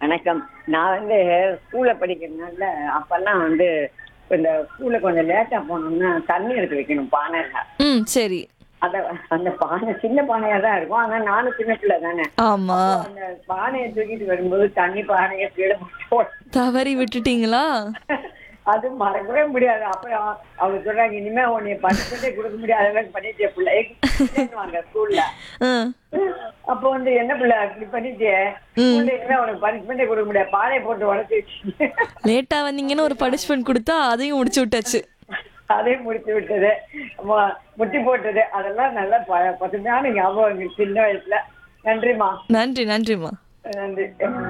வணக்கம் நான் வந்து ஸ்கூல்ல படிக்கிறதுனால அப்பெல்லாம் வந்து இந்த ஸ்கூல்ல கொஞ்சம் லேட்டா போனோம்னா தண்ணி எடுத்து வைக்கணும் பானையில ம் சரி அத அந்த பானை சின்ன பானையா தான் இருக்கும் ஆனா நானும் சின்ன பிள்ளை தானே ஆமா அந்த பானையை தூக்கிட்டு வரும்போது தண்ணி பானையை கீழே போட்டு தவறி விட்டுட்டீங்களா அது மறக்கவே முடியாது அப்புறம் அவங்க சொல்றாங்க இனிமே உன்னைய பனிஷ்மெண்டே கொடுக்க முடியாத அளவுக்கு பண்ணிட்டே பிள்ளை ஸ்கூல்ல ஆ, அப்போ வந்து என்ன பிள்ளை அப்படி பண்ணிட்டே ஸ்கூல்ல இனிமே உனக்கு பனிஷ்மெண்டே கொடுக்க முடியாது பானையை போட்டு உடச்சு லேட்டா வந்தீங்கன்னு ஒரு பனிஷ்மெண்ட் கொடுத்தா அதையும் முடிச்சு விட்டாச்சு அதையும் முடிச்சு விட்டது மு- முட்டி போட்டது அதெல்லாம் நல்ல ப- பசுமையான ஞாபகங்கள் சின்ன வயசுல நன்றிம்மா நன்றி நன்றிம்மா நன்றி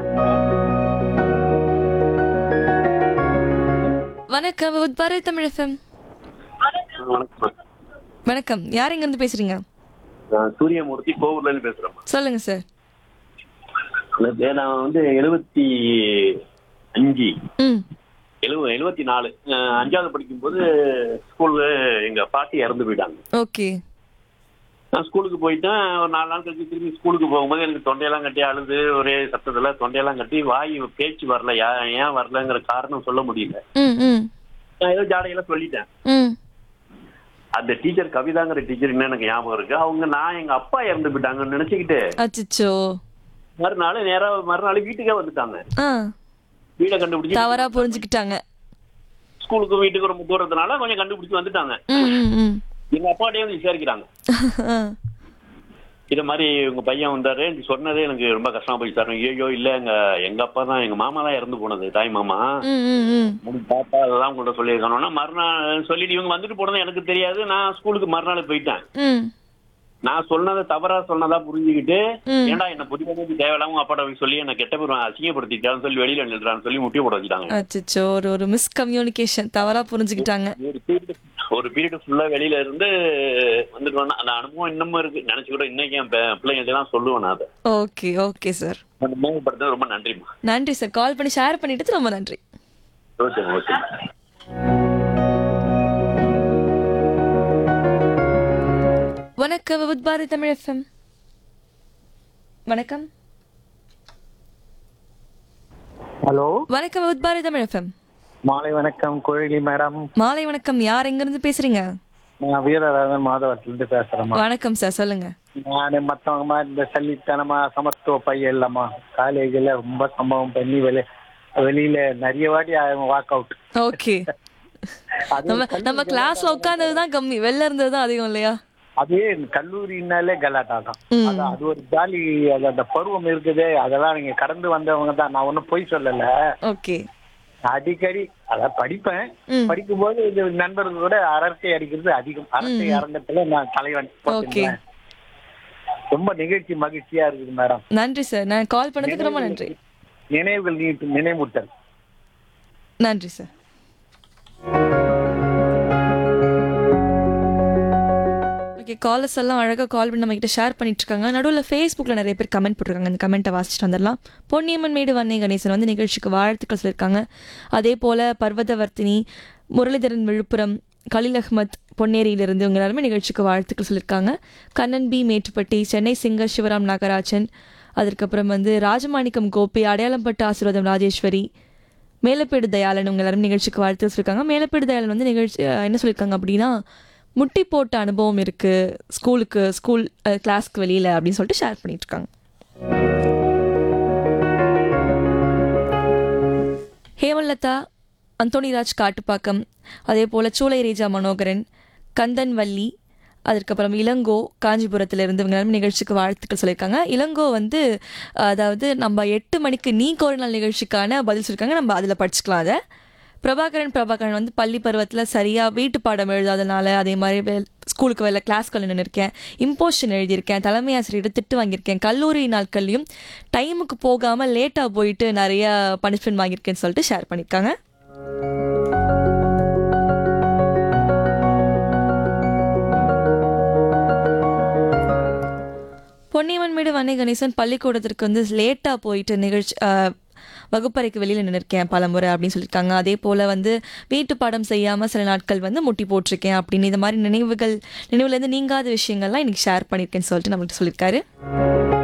வணக்கம் உட்பாரு தமிழ் எஃப்எம் வணக்கம் வணக்கம் யார் எங்க இருந்து பேசுறீங்க நான் சூரியமூர்த்தி கோவூர்ல இருந்து பேசுறேன் சொல்லுங்க சார் எனக்கு நான் வந்து எழுபத்தி அஞ்சு ம் எழுவ எழுபத்தி நாலு அஹ் அஞ்சாவது படிக்கும்போது ஸ்கூல்ல எங்க பாட்டி இறந்து போயிட்டாங்க ஓகே நான் ஸ்கூலுக்கு போயிட்டேன் ஒரு நாலு நாள் கழிச்சு திரும்பி ஸ்கூலுக்கு போகும்போது எனக்கு தொண்டையெல்லாம் கட்டி அழுது ஒரே சத்தத்துல தொண்டையெல்லாம் கட்டி வாய் பேச்சு வரல யா- ஏன் வரலங்கிற காரணம் சொல்ல முடியல ம் ம் நான் ஏதோ ஜாடையெல்லாம் சொல்லிட்டேன் ம் அந்த டீச்சர் கவிதாங்கிற டீச்சர் என்ன எனக்கு ஞாபகம் இருக்கு அவங்க நான் எங்க அப்பா இறந்து போயிட்டாங்கன்னு நினைச்சுக்கிட்டு அச்சச்சோ மறுநாள் நேரா மறுநாள் வீட்டுக்கே வந்துட்டாங்க ஆ வீடை கண்டுபிடிச்சு தவறா புரிஞ்சுக்கிட்டாங்க ஸ்கூலுக்கு வீட்டுக்கு ரொம்ப தூரத்தினால கொஞ்சம் கண்டுபிடிச்சு வந்துட்டாங்க ம் ம் ம் எங்க அப்பாட்டே வந்து விசாரிக்கிறாங்க ஆ, இத மாதிரி உங்க பையன் வந்தாரு நீ சொன்னதே எனக்கு ரொம்ப கஷ்டமா போய் சார் ஐயோ இல்ல எங்க எங்க அப்பா தான் எங்க மாமா தான் இறந்து போனது தாய் மாமா ம் ம் ம் உங்க தாத்தா அதெல்லாம் உங்கள்ட்ட சொல்லியிருக்கானோன்னா மறுநாள் சொல்லிட்டு இவங்க வந்துட்டு போனது எனக்கு தெரியாது நான் ஸ்கூலுக்கு மறுநாள் போயிட்டேன் ம் நான் சொன்னதை தவறா சொன்னதா புரிஞ்சுக்கிட்டு ம். ஏன்டா என்ன புரியாத தேவையில்லாம உங்க அப்பாட்ட போய் சொல்லி என்ன கெட்ட பேர் அசிங்கப்படுத்திட்டான்னு சொல்லி வெளியில நின்றான்னு சொல்லி முட்டி போட வச்சுட்டாங்க அச்சச்சோ ஒரு ஒரு மிஸ்கம்யூனிகேஷன் தவறா புரிஞ்சுக்கிட்டாங்க ஒரு பீரியட் ஒரு பீரியட் ஃபுல்லா வெளியில இருந்து வந்துட்டு வந்தேன். அந்த அனுபவம் இன்னமும் இருக்கு நினைச்சு கூட இன்னைக்கு என் பே- பிள்ளைங்கள்ட்ட எல்லாம் சொல்லுவேன் நான் அதை ஓகே ஓகே சார் அந்த மேம்படுத்த ரொம்ப நன்றிம்மா நன்றி சார் கால் பண்ணி ஷேர் பண்ணிட்டு ரொம்ப நன்றி ஓகே ஓகே வணக்கம் வித் பாரதி தமிழ் எஃப்எம் வணக்கம் ஹலோ வணக்கம் வித் பாரதி தமிழ் எஃப்எம் மாலை வணக்கம் குழலி மேடம் மாலை வணக்கம் யார் எங்க இருந்து பேசுறீங்க நான் வீரராகவன் மாதவத்திலிருந்து பேசுறேம்மா வணக்கம் சார் சொல்லுங்க நான் மத்தவங்க மாதிரி இந்த சல்லித்தனமா சமத்துவ பையன் இல்லம்மா காலேஜில் ரொம்ப சம்பவம் பண்ணி வெளி வெளியில நிறைய வாட்டி வாக் அவுட் ஓகே நம்ம நம்ம கிளாஸ்ல உட்கார்ந்தது தான் கம்மி வெளில இருந்தது தான் அதிகம் இல்லையா அதே கல்லூரினாலே கலாட்டா தான் ம். அதான் அது ஒரு ஜாலி அது அந்த பருவம் இருக்குது அதெல்லாம் நீங்க கடந்து வந்தவங்க தான் நான் ஒன்றும் பொய் சொல்லல ஓகே அடிக்கடி அதான் படிப்பேன் ம். படிக்கும்போது இது நண்பர்கள் கூட அரட்டை அடிக்கிறது அதிகம் அரட்டை அரங்கத்துல நான் தலைவன் ஓகே. போட்டுருவேன். ரொம்ப நிகழ்ச்சி மகிழ்ச்சியா இருக்குது மேடம் நன்றி சார் நான் கால் பண்ணதுக்கு ரொம்ப நன்றி நினைவுகள் நீட்டு நினைவூட்டல் நன்றி சார் ஓகே காலர்ஸ் எல்லாம் அழகாக கால் பண்ணி நம்ம கிட்ட ஷேர் பண்ணிட்டு இருக்காங்க நடுவில் ஃபேஸ்புக்கில் நிறைய பேர் கமெண்ட் போட்டிருக்காங்க அந்த கமெண்ட்டை வாசிச்சுட்டு வந்துடலாம் பொன்னியம்மன் மேடு வன்னே கணேசன் வந்து நிகழ்ச்சிக்கு வாழ்த்துக்கள் சொல்லியிருக்காங்க அதே போல் பர்வதவர்த்தினி முரளிதரன் விழுப்புரம் கலில் அஹ்மத் பொன்னேரியிலிருந்து இவங்க எல்லாருமே நிகழ்ச்சிக்கு வாழ்த்துக்கள் சொல்லியிருக்காங்க கண்ணன் பி மேட்டுப்பட்டி சென்னை சிங்கர் சிவராம் நாகராஜன் அதற்கப்புறம் வந்து ராஜமாணிக்கம் கோபி அடையாளம்பட்டு ஆசீர்வாதம் ராஜேஸ்வரி மேலப்பேடு தயாளன் உங்க எல்லாரும் நிகழ்ச்சிக்கு வாழ்த்து சொல்லியிருக்காங்க மேலப்பேடு தயாளன் வந்து நிகழ்ச்சி அஹ், என்ன சொல்லியிருக்காங்க அப்படின்னா முட்டி போட்ட அனுபவம் இருக்கு ஸ்கூலுக்கு ஸ்கூல் அஹ், கிளாஸ்க்கு வெளியில அப்படின்னு சொல்லிட்டு ஷேர் பண்ணிட்டு இருக்காங்க ஹேமலதா அந்தோணிராஜ் காட்டுப்பாக்கம் அதே போல் சூளை ரேஜா மனோகரன் கந்தன் வள்ளி அதற்கப்புறம் இளங்கோ காஞ்சிபுரத்துல இருந்து இவங்க நிகழ்ச்சிக்கு வாழ்த்துக்கள் சொல்லியிருக்காங்க இளங்கோ வந்து அதாவது நம்ம எட்டு மணிக்கு நீ ஒரு நாள் நிகழ்ச்சிக்கான பதில் சொல்லியிருக்காங்க நம்ம அதில் படிச்சுக்கலாம் அதை பிரபாகரன் பிரபாகரன் வந்து பள்ளி பருவத்தில் சரியாக வீட்டு பாடம் எழுதாதனால அதே மாதிரி வெ- ஸ்கூலுக்கு வெளில கிளாஸ்க்கு நின்று இருக்கேன் இம்போஷன் எழுதியிருக்கேன் தலைமை ஆசிரியர் திட்டு வாங்கியிருக்கேன் கல்லூரி நாட்கள்லையும் டைமுக்கு போகாமல் லேட்டாக போயிட்டு நிறைய பனிஷ்மெண்ட் வாங்கியிருக்கேன்னு சொல்லிட்டு ஷேர் பண்ணியிருக்காங்க பொன்னியம்மன் மேடு வன்னை கணேசன் பள்ளிக்கூடத்திற்கு வந்து லேட்டாக போயிட்டு நிகழ்ச்சி ஆஹ், வகுப்பறைக்கு வெளியில் நின்றுருக்கேன் பலமுறை அப்படின்னு சொல்லியிருக்காங்க அதே போல் வந்து வீட்டு பாடம் செய்யாமல் சில நாட்கள் வந்து முட்டி போட்டிருக்கேன் அப்படின்னு இந்த மாதிரி நினைவுகள் நினைவுலேருந்து நீங்காத விஷயங்கள்லாம் இன்னைக்கு ஷேர் பண்ணியிருக்கேன்னு சொல்லிட்டு நம்மள்ட்ட சொல்லியிருக்காரு